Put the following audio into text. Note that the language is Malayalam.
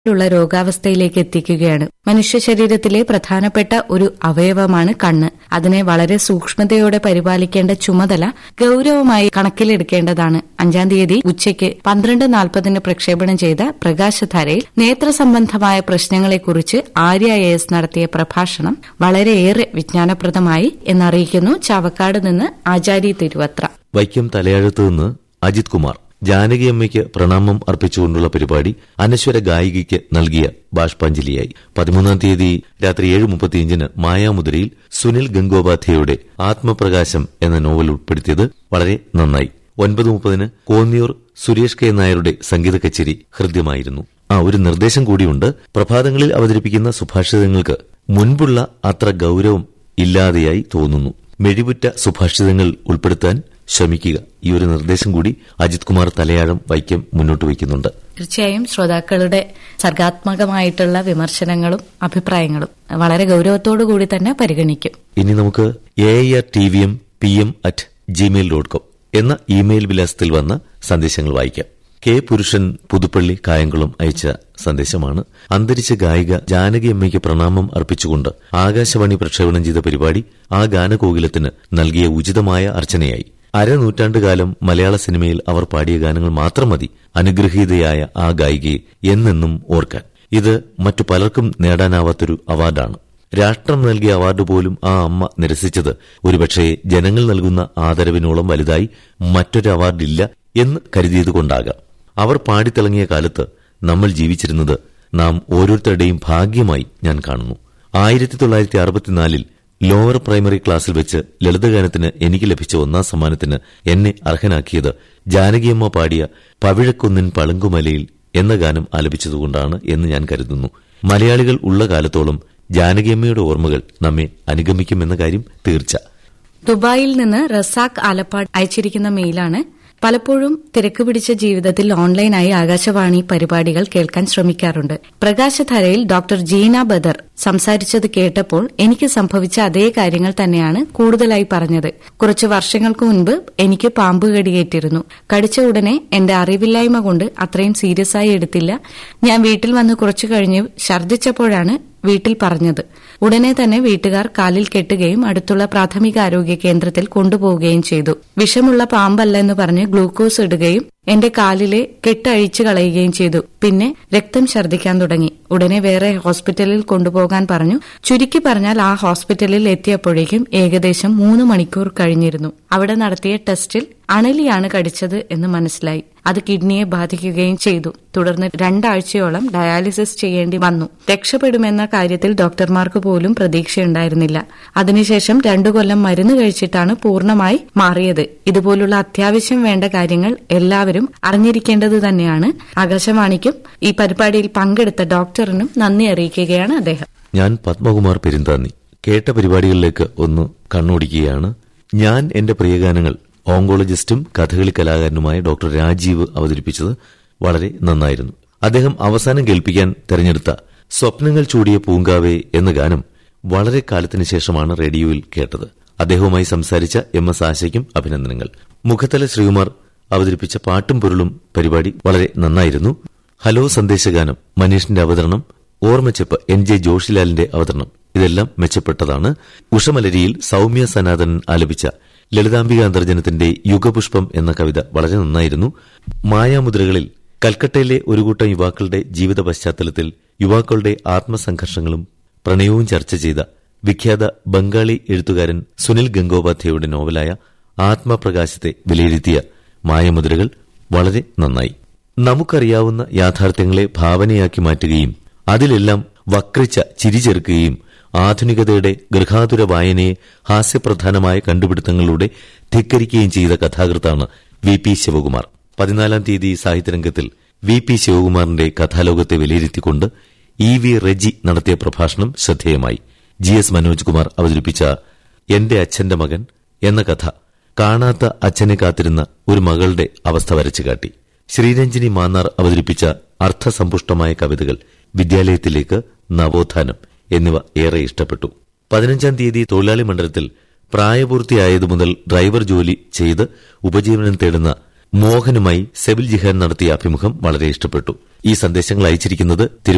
ഉള്ള രോഗാവസ്ഥയിലേക്ക് എത്തിക്കുകയാണ് മനുഷ്യ ശരീരത്തിലെ പ്രധാനപ്പെട്ട ഒരു അവയവമാണ് കണ്ണ് അതിനെ വളരെ സൂക്ഷ്മതയോടെ പരിപാലിക്കേണ്ട ചുമതല ഗൌരവമായി കണക്കിലെടുക്കേണ്ടതാണ് അഞ്ചാം തീയതി ഉച്ചയ്ക്ക് പന്ത്രണ്ട് നാൽപ്പതിന് പ്രക്ഷേപണം ചെയ്ത പ്രകാശധാരയിൽ നേത്രസംബന്ധമായ പ്രശ്നങ്ങളെക്കുറിച്ച് ആര്യ എസ് നടത്തിയ പ്രഭാഷണം വളരെയേറെ വിജ്ഞാനപ്രദമായി എന്നറിയിക്കുന്നു ചാവക്കാട് നിന്ന് ആചാരി തിരുവത്ര വൈക്കം തലയാഴത്ത് നിന്ന് അജിത് കുമാർ ജാനകിയമ്മയ്ക്ക് പ്രണാമം അർപ്പിച്ചുകൊണ്ടുള്ള പരിപാടി അനശ്വര ഗായികയ്ക്ക് നൽകിയ ബാഷ്പാഞ്ജലിയായി പതിമൂന്നാം തീയതി രാത്രി ഏഴ് മുപ്പത്തിയഞ്ചിന് മായാമുദ്രയിൽ സുനിൽ ഗംഗോപാധ്യായയുടെ ആത്മപ്രകാശം എന്ന നോവൽ ഉൾപ്പെടുത്തിയത് വളരെ നന്നായി ഒൻപത് മുപ്പതിന് കോന്നിയൂർ സുരേഷ് കെ നായരുടെ സംഗീത കച്ചേരി ഹൃദ്യമായിരുന്നു ആ ഒരു നിർദ്ദേശം കൂടിയുണ്ട് പ്രഭാതങ്ങളിൽ അവതരിപ്പിക്കുന്ന സുഭാഷിതങ്ങൾക്ക് മുൻപുള്ള അത്ര ഗൌരവം ഇല്ലാതെയായി തോന്നുന്നു മെഴിവുറ്റ സുഭാഷിതങ്ങൾ ഉൾപ്പെടുത്താൻ ശ്രമിക്കുക ഈ ഒരു നിർദ്ദേശം കൂടി അജിത് കുമാർ തലയാഴം വൈക്കം മുന്നോട്ട് വയ്ക്കുന്നുണ്ട് തീർച്ചയായും ശ്രോതാക്കളുടെ സർഗാത്മകമായിട്ടുള്ള വിമർശനങ്ങളും അഭിപ്രായങ്ങളും വളരെ ഗൌരവത്തോടു കൂടി തന്നെ പരിഗണിക്കും ഇനി നമുക്ക് A R T V M P M at Gmail dot com എന്ന ഇമെയിൽ വിലാസത്തിൽ വന്ന സന്ദേശങ്ങൾ വായിക്കാം കെ പുരുഷൻ പുതുപ്പള്ളി കായംകുളം അയച്ച സന്ദേശമാണ് അന്തരിച്ച ഗായിക ജാനകി അമ്മയ്ക്ക് പ്രണാമം അർപ്പിച്ചുകൊണ്ട് ആകാശവാണി പ്രക്ഷേപണം ചെയ്ത പരിപാടി ആ ഗാനകോകിലത്തിന് നൽകിയ ഉചിതമായ അർച്ചനയായി അരനൂറ്റാണ്ടുകാലം മലയാള സിനിമയിൽ അവർ പാടിയ ഗാനങ്ങൾ മാത്രം മതി അനുഗ്രഹീതയായ ആ ഗായികയെ എന്നെന്നും ഓർക്കാൻ ഇത് മറ്റു പലർക്കും നേടാനാവാത്തൊരു അവാർഡാണ് രാഷ്ട്രം നൽകിയ അവാർഡ് പോലും ആ അമ്മ നിരസിച്ചത് ഒരുപക്ഷെ ജനങ്ങൾ നൽകുന്ന ആദരവിനോളം വലുതായി മറ്റൊരു അവാർഡില്ല എന്ന് കരുതിയതുകൊണ്ടാകാം അവർ പാടിത്തിളങ്ങിയ കാലത്ത് നമ്മൾ ജീവിച്ചിരുന്നത് നാം ഓരോരുത്തരുടെയും ഭാഗ്യമായി ഞാൻ കാണുന്നു ആയിരത്തി തൊള്ളായിരത്തി അറുപത്തിനാലിൽ ലോവർ പ്രൈമറി ക്ലാസ്സിൽ വെച്ച് ലളിതഗാനത്തിന് എനിക്ക് ലഭിച്ച ഒന്നാം സമ്മാനത്തിന് എന്നെ അർഹനാക്കിയത് ജാനകിയമ്മ പാടിയ പവിഴക്കുന്നിൻ പളുങ്കുമലയിൽ എന്ന ഗാനം ആലപിച്ചതുകൊണ്ടാണ് എന്ന് ഞാൻ കരുതുന്നു മലയാളികൾ ഉള്ള കാലത്തോളം ജാനകിയമ്മയുടെ ഓർമ്മകൾ നമ്മെ അനുഗമിക്കുമെന്ന കാര്യം തീർച്ച ദുബായിൽ നിന്ന് റസാഖ് ആലപ്പാട് അയച്ചിരിക്കുന്ന മെയിലാണ് പലപ്പോഴും തിരക്ക് പിടിച്ച ജീവിതത്തിൽ ഓൺലൈനായി ആകാശവാണി പരിപാടികൾ കേൾക്കാൻ ശ്രമിക്കാറുണ്ട് പ്രകാശധാരയിൽ ഡോക്ടർ ജീന ബദർ സംസാരിച്ചത് കേട്ടപ്പോൾ എനിക്ക് സംഭവിച്ച അതേ കാര്യങ്ങൾ തന്നെയാണ് കൂടുതലായി പറഞ്ഞത് കുറച്ച് വർഷങ്ങൾക്ക് മുൻപ് എനിക്ക് പാമ്പ് കടിയേറ്റിരുന്നു കടിച്ച ഉടനെ എന്റെ അറിവില്ലായ്മ കൊണ്ട് അത്രയും സീരിയസ് ആയി എടുത്തില്ല ഞാൻ വീട്ടിൽ വന്ന് കുറച്ചു കഴിഞ്ഞ് ഛർദ്ദിച്ചപ്പോഴാണ് വീട്ടിൽ പറഞ്ഞത് ഉടനെ തന്നെ വീട്ടുകാർ കാലിൽ കെട്ടുകയും അടുത്തുള്ള പ്രാഥമിക ആരോഗ്യ കേന്ദ്രത്തിൽ കൊണ്ടുപോവുകയും ചെയ്തു വിഷമുള്ള പാമ്പല്ല എന്ന് പറഞ്ഞ് ഗ്ലൂക്കോസ് ഇടുകയും എന്റെ കാലിലെ കെട്ടഴിച്ചു കളയുകയും ചെയ്തു പിന്നെ രക്തം ഛർദ്ദിക്കാൻ തുടങ്ങി ഉടനെ വേറെ ഹോസ്പിറ്റലിൽ കൊണ്ടുപോകാൻ പറഞ്ഞു ചുരുക്കി പറഞ്ഞാൽ ആ ഹോസ്പിറ്റലിൽ എത്തിയപ്പോഴേക്കും ഏകദേശം മൂന്ന് മണിക്കൂർ കഴിഞ്ഞിരുന്നു അവിടെ നടത്തിയ ടെസ്റ്റിൽ അണലിയാണ് കടിച്ചത് എന്ന് മനസ്സിലായി അത് കിഡ്നിയെ ബാധിക്കുകയും ചെയ്തു തുടർന്ന് രണ്ടാഴ്ചയോളം ഡയാലിസിസ് ചെയ്യേണ്ടി വന്നു രക്ഷപ്പെടുമെന്ന കാര്യത്തിൽ ഡോക്ടർമാർക്ക് പോലും പ്രതീക്ഷയുണ്ടായിരുന്നില്ല അതിനുശേഷം രണ്ടു കൊല്ലം മരുന്ന് കഴിച്ചിട്ടാണ് പൂർണ്ണമായി മാറിയത് ഇതുപോലുള്ള അത്യാവശ്യം വേണ്ട കാര്യങ്ങൾ എല്ലാവരും അറിഞ്ഞിരിക്കേണ്ടത് തന്നെയാണ് ആകാശവാണിക്കും ഈ പരിപാടിയിൽ പങ്കെടുത്ത ഡോക്ടറിനും നന്ദി അറിയിക്കുകയാണ് അദ്ദേഹം ഞാൻ പത്മകുമാർ പെരുന്താന്നി കേട്ട പരിപാടികളിലേക്ക് ഒന്ന് കണ്ണോടിക്കുകയാണ് ഞാൻ എന്റെ പ്രിയഗാനങ്ങൾ ഓങ്കോളജിസ്റ്റും കഥകളി കലാകാരനുമായ ഡോക്ടർ രാജീവ് അവതരിപ്പിച്ചത് വളരെ നന്നായിരുന്നു അദ്ദേഹം അവസാനം കേൾപ്പിക്കാൻ തെരഞ്ഞെടുത്ത സ്വപ്നങ്ങൾ ചൂടിയ പൂങ്കാവേ എന്ന ഗാനം വളരെ കാലത്തിന് ശേഷമാണ് റേഡിയോയിൽ കേട്ടത് അദ്ദേഹവുമായി സംസാരിച്ച എം എസ് ആശയ്ക്കും അഭിനന്ദനങ്ങൾ മുഖത്തല ശ്രീകുമാർ അവതരിപ്പിച്ച പാട്ടും പൊരുളും പരിപാടി വളരെ നന്നായിരുന്നു ഹലോ സന്ദേശഗാനം മനീഷിന്റെ അവതരണം ഓർമ്മച്ചെപ്പ് എൻ ജെ ജോഷിലാലിന്റെ അവതരണം ഇതെല്ലാം മെച്ചപ്പെട്ടതാണ് ഉഷമലരിയിൽ സൌമ്യ സനാതനൻ ആലപിച്ച ലളിതാംബിക അന്തർജനത്തിന്റെ യുഗപുഷ്പം എന്ന കവിത വളരെ നന്നായിരുന്നു മായാമുദ്രകളിൽ കൽക്കട്ടയിലെ ഒരു കൂട്ടം യുവാക്കളുടെ ജീവിത പശ്ചാത്തലത്തിൽ യുവാക്കളുടെ ആത്മസംഘർഷങ്ങളും പ്രണയവും ചർച്ച ചെയ്ത വിഖ്യാത ബംഗാളി എഴുത്തുകാരൻ സുനിൽ ഗംഗോപാധ്യായയുടെ നോവലായ ആത്മപ്രകാശത്തെ വിലയിരുത്തിയ മായമുദ്രകൾ വളരെ നന്നായി നമുക്കറിയാവുന്ന യാഥാർത്ഥ്യങ്ങളെ ഭാവനയാക്കി മാറ്റുകയും അതിലെല്ലാം വക്രിച്ച ചിരിചേർക്കുകയും ആധുനികതയുടെ ഗൃഹാതുര വായനയെ ഹാസ്യപ്രധാനമായ കണ്ടുപിടുത്തങ്ങളിലൂടെ ധിക്കരിക്കുകയും ചെയ്ത കഥാകൃത്താണ് വി പി ശിവകുമാർ പതിനാലാം തീയതി സാഹിത്യരംഗത്തിൽ വി പി ശിവകുമാറിന്റെ കഥാലോകത്തെ വിലയിരുത്തിക്കൊണ്ട് ഇ വി റെജി നടത്തിയ പ്രഭാഷണം ശ്രദ്ധേയമായി ജി എസ് മനോജ് കുമാർ അവതരിപ്പിച്ച എന്റെ അച്ഛന്റെ മകൻ എന്ന കഥ കാണാത്ത അച്ഛനെ കാത്തിരുന്ന ഒരു മകളുടെ അവസ്ഥ വരച്ചു കാട്ടി ശ്രീരഞ്ജിനി മാന്നാർ അവതരിപ്പിച്ച അർത്ഥസമ്പുഷ്ടമായ കവിതകൾ വിദ്യാലയത്തിലേക്ക് നവോത്ഥാനം എന്നിവ ഏറെ ഇഷ്ടപ്പെട്ടു പതിനഞ്ചാം തീയതി തൊഴിലാളി മണ്ഡലത്തിൽ പ്രായപൂർത്തിയായതു മുതൽ ഡ്രൈവർ ജോലി ചെയ്ത് ഉപജീവനം തേടുന്ന മോഹനുമായി സെബിൽ ജിഹാൻ നടത്തിയ അഭിമുഖം വളരെ ഇഷ്ടപ്പെട്ടു ഈ സന്ദേശങ്ങൾ അയച്ചിരിക്കുന്നത് തിരുവനന്തപുരം